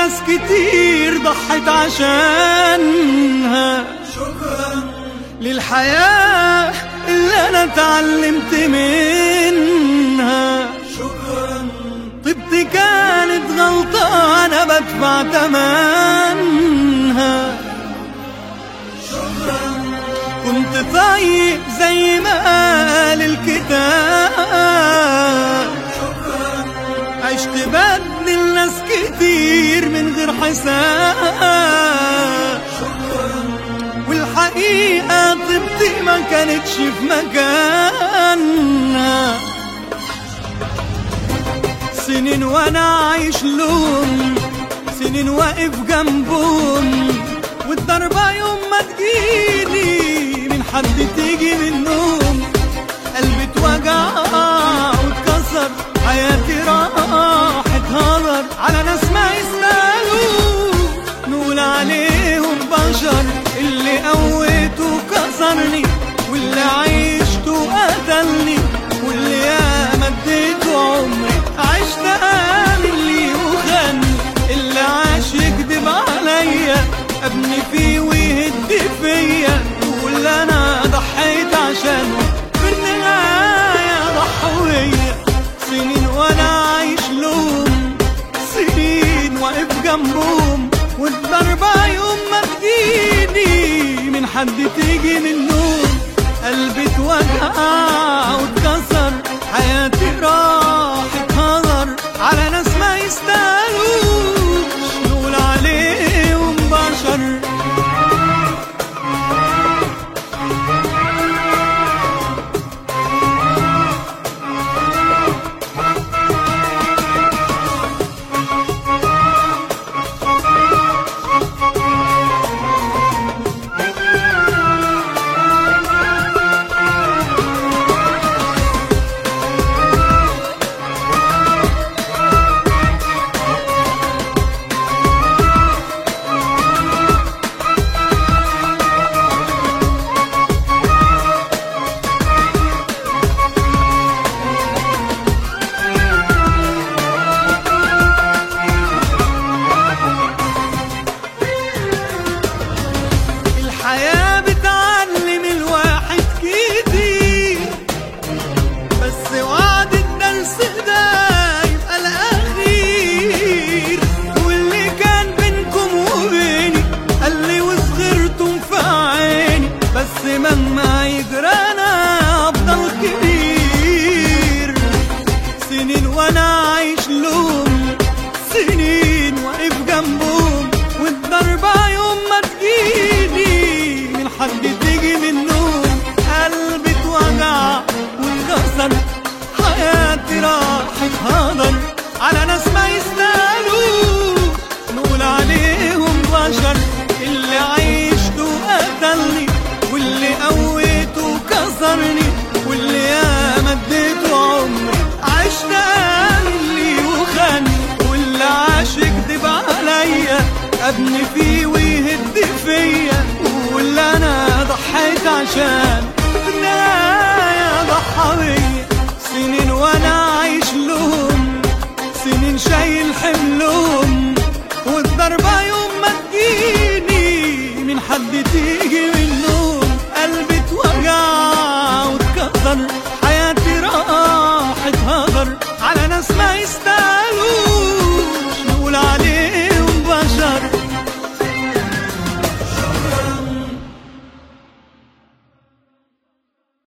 ناس كتير ضحت عشانها شكرا للحياة اللي أنا اتعلمت منها شكرا طيبتي كانت غلطة أنا بدفع تمنها شكرا كنت طيب زي ما قال الكتاب شكرا عشت بدل ناس كتير من غير حساب شكرا والحقيقة طيبتي ما كانتش في مكانها سنين وانا عايش لهم سنين واقف جنبهم والضربة يوم ما تجيلي من حد تيجي منهم قلبي اتوجع واتكسر حياتي راحت هدر على ناس ما يستاهلوا نقول عليهم بشر اللي قويته كسرني واللي عيشته قتلني واللي ياما اديته عمري عشت امن ليه وخاني اللي عاش يكذب عليا ابني فيه ويهد فيا واللي انا ضحيت عشانه في النهايه ضحوية سنين وانا عايش لهم سنين واقف جنبهم والضربة يوم ما تجيني من حد تيجي منهم قلبي اتوجع واتكسر حياتي راحت هدر على ناس ما يستاهلوش نقول عليهم بشر الحياة بتعلم الواحد كتير بس وعد الدرس ده يبقى الأخير واللي كان بينكم وبيني قال لي وصغرتم في عيني بس مهما يجرانا أفضل كبير سنين وأنا عايش لهم سنين واقف جنبهم والضربة يوم ما تجيلي من حد تيجي منهم قلبي اتوجع واتكسر حياتي راحت هدر على ناس ما يستاهلوا نقول عليهم بشر اللي عيشته قتلني واللي قويته كسرني واللي ياما اديته عمري عشت امن لي وخاني واللي عاش يكذب عليا ابني فيه ويهد فيا واللي انا ضحيت عشان